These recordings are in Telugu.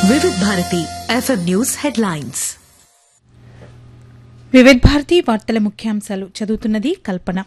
వివిధ Bharati FM news headlines Vividh Bharati వార్తల ముఖ్యాంశాలు చదువుతున్నది కల్పన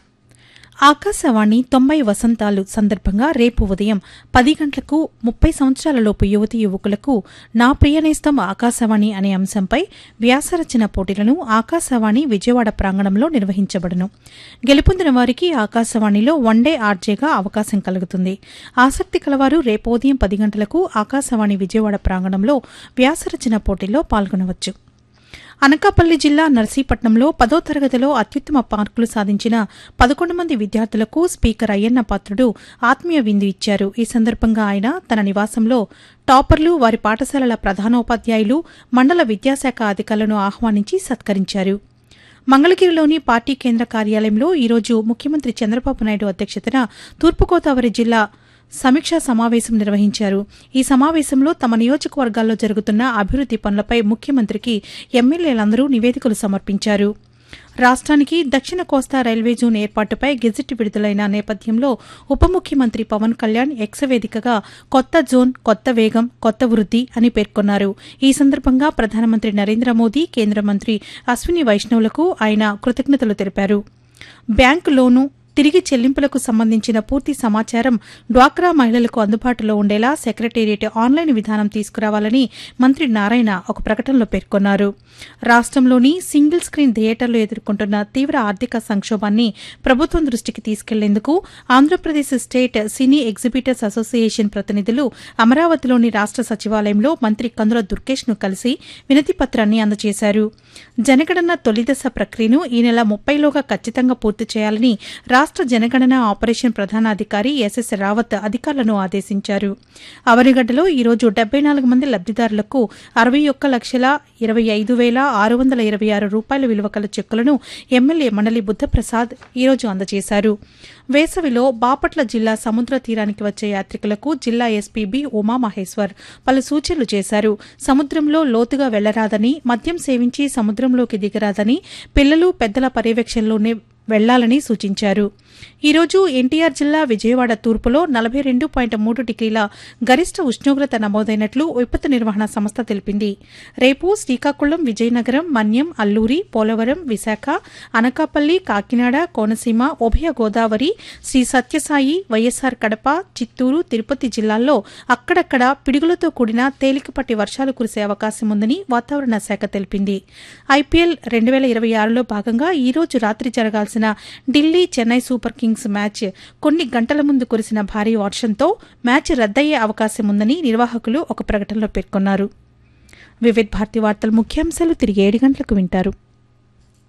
ఆకాశవాణి తొంభై వసంతాలు సందర్భంగా రేపు ఉదయం పది గంటలకు ముప్పై సంవత్సరాలలోపు యువతి యువకులకు నా ప్రియనేస్తం ఆకాశవాణి అనే అంశంపై వ్యాసరచన పోటీలను ఆకాశవాణి విజయవాడ ప్రాంగణంలో నిర్వహించబడును గెలుపొందిన వారికి ఆకాశవాణిలో వన్డే ఆర్జేగా అవకాశం కలుగుతుంది ఆసక్తి కలవారు రేపు ఉదయం పది గంటలకు ఆకాశవాణి విజయవాడ ప్రాంగణంలో వ్యాసరచన పోటీలో పాల్గొనవచ్చు అనకాపల్లి జిల్లా నర్సీపట్నంలో పదో తరగతిలో అత్యుత్తమ మార్కులు సాధించిన పదకొండు మంది విద్యార్థులకు స్పీకర్ అయ్యన్న పాత్రుడు ఆత్మీయ విందు ఇచ్చారు ఈ సందర్భంగా ఆయన తన నివాసంలో టాపర్లు వారి పాఠశాలల ప్రధానోపాధ్యాయులు మండల విద్యాశాఖ అధికారులను ఆహ్వానించి సత్కరించారు మంగళగిరిలోని పార్టీ కేంద్ర కార్యాలయంలో ఈరోజు ముఖ్యమంత్రి చంద్రబాబు నాయుడు అధ్యక్షతన తూర్పుగోదావరి జిల్లా సమీక్షా సమావేశం నిర్వహించారు ఈ సమావేశంలో తమ నియోజకవర్గాల్లో జరుగుతున్న అభివృద్ది పనులపై ముఖ్యమంత్రికి ఎమ్మెల్యేలందరూ నివేదికలు సమర్పించారు రాష్ట్రానికి దక్షిణ కోస్తా రైల్వే జోన్ ఏర్పాటుపై గెజిట్ విడుదలైన నేపథ్యంలో ఉప ముఖ్యమంత్రి పవన్ కళ్యాణ్ ఎక్స్ వేదికగా కొత్త జోన్ కొత్త వేగం కొత్త వృద్ధి అని పేర్కొన్నారు ఈ సందర్భంగా ప్రధానమంత్రి నరేంద్ర మోదీ కేంద్ర మంత్రి అశ్విని వైష్ణవులకు ఆయన కృతజ్ఞతలు తెలిపారు బ్యాంకు లోను తిరిగి చెల్లింపులకు సంబంధించిన పూర్తి సమాచారం డ్వాక్రా మహిళలకు అందుబాటులో ఉండేలా సెక్రటేరియట్ ఆన్లైన్ విధానం తీసుకురావాలని మంత్రి నారాయణ ఒక ప్రకటనలో పేర్కొన్నారు రాష్ట్రంలోని సింగిల్ స్క్రీన్ థియేటర్లు ఎదుర్కొంటున్న తీవ్ర ఆర్థిక సంక్షోభాన్ని ప్రభుత్వం దృష్టికి తీసుకెళ్లేందుకు Andhra Pradesh state cine exhibitors association ప్రతినిధులు అమరావతిలోని రాష్ట సచివాలయంలో మంత్రి కందుల దుర్గేష్ ను కలిసి వినతి పత్రాన్ని అందజేశారు జనగణన తొలిదశ ప్రక్రియను ఈ నెల ముప్పైలోగా ఖచ్చితంగా పూర్తి చేయాలని రాష్ట జనగణన ఆపరేషన్ ప్రధానాధికారి ఎస్ఎస్ రావత్ అధికారులను ఆదేశించారు అవనిగడ్డలో ఈరోజు డెబ్బై నాలుగు మంది లబ్దిదారులకు అరవై ఒక్క లక్షల ఇరవై ఐదు వేల ఆరు వందల ఇరవై ఆరు రూపాయల విలువ కల చెక్కులను ఎమ్మెల్యే మండలి బుద్ధప్రసాద్ ఈరోజు అందజేశారు వేసవిలో బాపట్ల జిల్లా సముద్ర తీరానికి వచ్చే యాత్రికులకు జిల్లా ఎస్పీ బి ఉమామహేశ్వర్ పలు సూచనలు చేశారు సముద్రంలో లోతుగా వెళ్లరాదని మద్యం సేవించి సముద్రంలోకి దిగరాదని పిల్లలు పెద్దల పర్యవేక్షణలోనే వెళ్లాలని సూచించారు ఈరోజు ఎన్టీఆర్ జిల్లా విజయవాడ తూర్పులో నలభై రెండు పాయింట్ మూడు డిగ్రీల గరిష్ట ఉష్ణోగ్రత నమోదైనట్లు విపత్తు నిర్వహణ సంస్థ తెలిపింది రేపు శ్రీకాకుళం విజయనగరం మన్యం అల్లూరి పోలవరం విశాఖ అనకాపల్లి కాకినాడ కోనసీమ ఉభయ గోదావరి శ్రీ సత్యసాయి వైఎస్సార్ కడప చిత్తూరు తిరుపతి జిల్లాల్లో అక్కడక్కడ పిడుగులతో కూడిన తేలికపాటి వర్షాలు కురిసే అవకాశం ఉందని వాతావరణ శాఖ తెలిపింది ఐపీఎల్ రెండు వేల ఇరవై ఆరులో భాగంగా ఈ రోజు రాత్రి జరగాల్సిన Delhi Chennai Super Kings match కొన్ని గంటల ముందు కురిసిన భారీ వర్షంతో మ్యాచ్ రద్దయ్యే అవకాశం ఉందని నిర్వాహకులు ఒక ప్రకటనలో పేర్కొన్నారు వివిధ్ భారతి వార్తల ముఖ్యాంశాలు తిరిగి ఏడు గంటలకు వింటారు